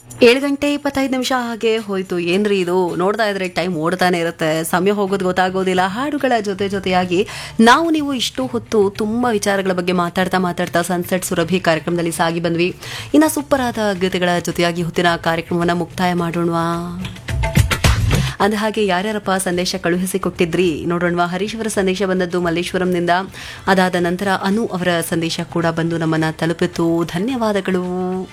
ಏಳು ಗಂಟೆ ಇಪ್ಪತ್ತೈದು ನಿಮಿಷ ಹಾಗೆ ಹೋಯ್ತು ಏನ್ರಿ ಇದು ನೋಡ್ತಾ ಇದ್ರೆ ಟೈಮ್ ಓಡ್ತಾನೆ ಇರುತ್ತೆ ಸಮಯ ಹೋಗೋದು ಗೊತ್ತಾಗೋದಿಲ್ಲ ಹಾಡುಗಳ ಜೊತೆ ಜೊತೆಯಾಗಿ ನಾವು ನೀವು ಇಷ್ಟು ಹೊತ್ತು ತುಂಬಾ ವಿಚಾರಗಳ ಬಗ್ಗೆ ಮಾತಾಡ್ತಾ ಮಾತಾಡ್ತಾ ಸನ್ಸೆಟ್ ಸುರಭಿ ಕಾರ್ಯಕ್ರಮದಲ್ಲಿ ಸಾಗಿ ಬಂದ್ವಿ ಇನ್ನ ಸೂಪರ್ ಆದ ಗೀತೆಗಳ ಜೊತೆಯಾಗಿ ಹೊತ್ತಿನ ಕಾರ್ಯಕ್ರಮವನ್ನ ಮುಕ್ತಾಯ ಮಾಡೋಣವಾ ಅಂದ ಹಾಗೆ ಯಾರ್ಯಾರಪ್ಪ ಸಂದೇಶ ಕಳುಹಿಸಿ ಕೊಟ್ಟಿದ್ರಿ ನೋಡೋಣ ಹರೀಶ್ ಅವರ ಸಂದೇಶ ಬಂದದ್ದು ಮಲ್ಲೇಶ್ವರಂನಿಂದ ಅದಾದ ನಂತರ ಅನು ಅವರ ಸಂದೇಶ ಕೂಡ ಬಂದು ನಮ್ಮನ್ನ ತಲುಪಿತು ಧನ್ಯವಾದಗಳು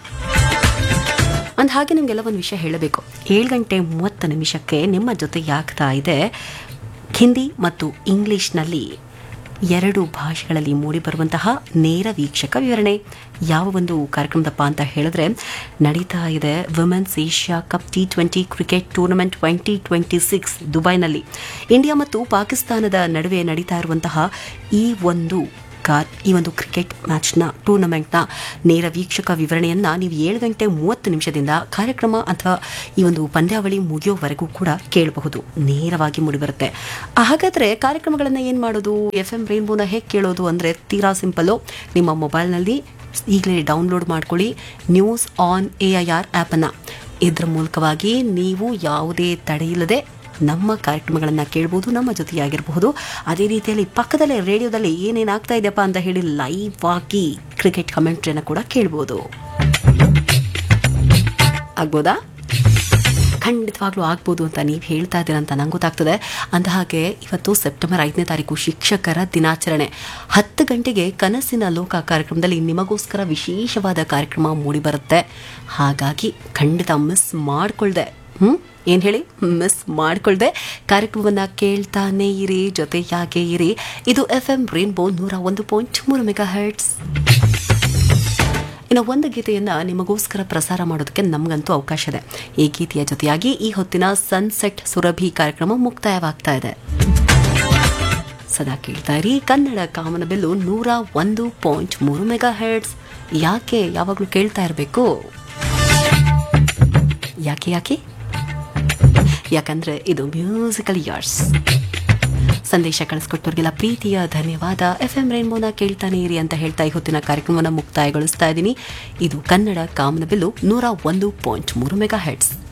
ಅಂದ ಹಾಗೆ ನಿಮಗೆಲ್ಲ ಒಂದು ವಿಷಯ ಹೇಳಬೇಕು ಏಳು ಗಂಟೆ ಮೂವತ್ತು ನಿಮಿಷಕ್ಕೆ ನಿಮ್ಮ ಜೊತೆಯಾಗ್ತಾ ಇದೆ ಹಿಂದಿ ಮತ್ತು ಇಂಗ್ಲಿಷ್ನಲ್ಲಿ ಎರಡು ಭಾಷೆಗಳಲ್ಲಿ ಮೂಡಿಬರುವಂತಹ ನೇರ ವೀಕ್ಷಕ ವಿವರಣೆ ಯಾವ ಒಂದು ಕಾರ್ಯಕ್ರಮದಪ್ಪ ಅಂತ ಹೇಳಿದ್ರೆ ನಡೀತಾ ಇದೆ women's Asia cup T twenty cricket tournament twenty twenty six ದುಬೈನಲ್ಲಿ ಇಂಡಿಯಾ ಮತ್ತು ಪಾಕಿಸ್ತಾನದ ನಡುವೆ ನಡೀತಾ ಇರುವಂತಹ ಈ ಒಂದು ಕಾರ್ ಈ ಒಂದು ಕ್ರಿಕೆಟ್ ಮ್ಯಾಚ್ನ ಟೂರ್ನಮೆಂಟ್ನ ನೇರ ವೀಕ್ಷಕ ವಿವರಣೆಯನ್ನು ನೀವು ಏಳು ಗಂಟೆ ಮೂವತ್ತು ನಿಮಿಷದಿಂದ ಕಾರ್ಯಕ್ರಮ ಅಥವಾ ಈ ಒಂದು ಪಂದ್ಯಾವಳಿ ಮುಗಿಯೋವರೆಗೂ ಕೂಡ ಕೇಳಬಹುದು ನೇರವಾಗಿ ಮೂಡಿಬರುತ್ತೆ ಹಾಗಾದರೆ ಕಾರ್ಯಕ್ರಮಗಳನ್ನು ಏನು ಮಾಡೋದು ಎಫ್ ಎಂ ರೈನ್ಬೋನ ಹೇಗೆ ಕೇಳೋದು ಅಂದರೆ ತೀರಾ ಸಿಂಪಲ್ಲು ನಿಮ್ಮ ಮೊಬೈಲ್ನಲ್ಲಿ ಈಗಲೇ ಡೌನ್ಲೋಡ್ ಮಾಡ್ಕೊಳ್ಳಿ news on A I R ಆ್ಯಪನ್ನು ಇದರ ಮೂಲಕವಾಗಿ ನೀವು ಯಾವುದೇ ತಡೆಯಿಲ್ಲದೆ ನಮ್ಮ ಕಾರ್ಯಕ್ರಮಗಳನ್ನು ಕೇಳ್ಬೋದು ನಮ್ಮ ಜೊತೆಯಾಗಿರಬಹುದು ಅದೇ ರೀತಿಯಲ್ಲಿ ಪಕ್ಕದಲ್ಲೇ ರೇಡಿಯೋದಲ್ಲಿ ಏನೇನಾಗ್ತಾ ಇದೆಯಪ್ಪ ಅಂತ ಹೇಳಿ ಲೈವ್ ಆಗಿ ಕ್ರಿಕೆಟ್ ಕಮೆಂಟ್ರಿಯನ್ನು ಕೂಡ ಕೇಳ್ಬೋದು ಆಗ್ಬೋದಾ ಖಂಡಿತವಾಗ್ಲೂ ಆಗ್ಬೋದು ಅಂತ ನೀವು ಹೇಳ್ತಾ ಇದ್ದೀರ ಅಂತ ನಂಗೆ ಗೊತ್ತಾಗ್ತದೆ ಅಂದ ಹಾಗೆ ಇವತ್ತು ಸೆಪ್ಟೆಂಬರ್ ಐದನೇ ತಾರೀಕು ಶಿಕ್ಷಕರ ದಿನಾಚರಣೆ ಹತ್ತು ಗಂಟೆಗೆ ಕನಸಿನ ಲೋಕ ಕಾರ್ಯಕ್ರಮದಲ್ಲಿ ನಿಮಗೋಸ್ಕರ ವಿಶೇಷವಾದ ಕಾರ್ಯಕ್ರಮ ಮೂಡಿಬರುತ್ತೆ ಹಾಗಾಗಿ ಖಂಡಿತ ಮಿಸ್ ಮಾಡ್ಕೊಳ್ದೆ ಹ್ಞೂ ಏನು ಹೇಳಿ ಮಿಸ್ ಮಾಡ್ಕೊಳ್ದೆ ಕಾರ್ಯಕ್ರಮವನ್ನು ಕೇಳ್ತಾನೆ ಇರಿ ಜೊತೆಯಾಗೆ ಇರಿ ಇದು ಎಫ್ ಎಂ ರೇನ್ಬೋ ನೂರ ಒಂದು ಪಾಯಿಂಟ್ ಮೂರು ಮೆಗಾ ಹರ್ಟ್ಸ್ ಇನ್ನು ಒಂದು ಗೀತೆಯನ್ನು ನಿಮಗೋಸ್ಕರ ಪ್ರಸಾರ ಮಾಡೋದಕ್ಕೆ ನಮಗಂತೂ ಅವಕಾಶ ಇದೆ ಈ ಗೀತೆಯ ಜೊತೆಯಾಗಿ ಈ ಹೊತ್ತಿನ ಸನ್ಸೆಟ್ ಸುರಭಿ ಕಾರ್ಯಕ್ರಮ ಮುಕ್ತಾಯವಾಗ್ತಾ ಇದೆ ಸದಾ ಕೇಳ್ತಾ ಇರಿ ಕನ್ನಡ ಕಾಮನಬೆಲ್ಲು ನೂರ ಒಂದು ಪಾಯಿಂಟ್ ಮೂರು ಮೆಗಾ ಹೆಡ್ಸ್ ಯಾಕೆ ಯಾವಾಗಲೂ ಕೇಳ್ತಾ ಇರಬೇಕು ಯಾಕೆ ಯಾಕೆ ಯಾಕಂದ್ರೆ ಇದು ಮ್ಯೂಸಿಕಲ್ ಇಯರ್ಸ್ ಸಂದೇಶ ಕಳಿಸ್ಕೊಟ್ಟವ್ರಿಗೆಲ್ಲ ಪ್ರೀತಿಯ ಧನ್ಯವಾದ ಎಫ್ ಎಂ ರೈನ್ಬೋನ ಕೇಳ್ತಾನೆ ಇರಿ ಅಂತ ಹೇಳ್ತಾ ಈ ಹೊತ್ತಿನ ಕಾರ್ಯಕ್ರಮವನ್ನು ಮುಕ್ತಾಯಗೊಳಿಸ್ತಾ ಇದ್ದೀನಿ ಇದು ಕನ್ನಡ ಕಾಮನಬಿಲ್ಲು ನೂರ ಒಂದು ಪಾಯಿಂಟ್ ಮೂರು ಮೆಗಾ ಹೆಡ್ಸ್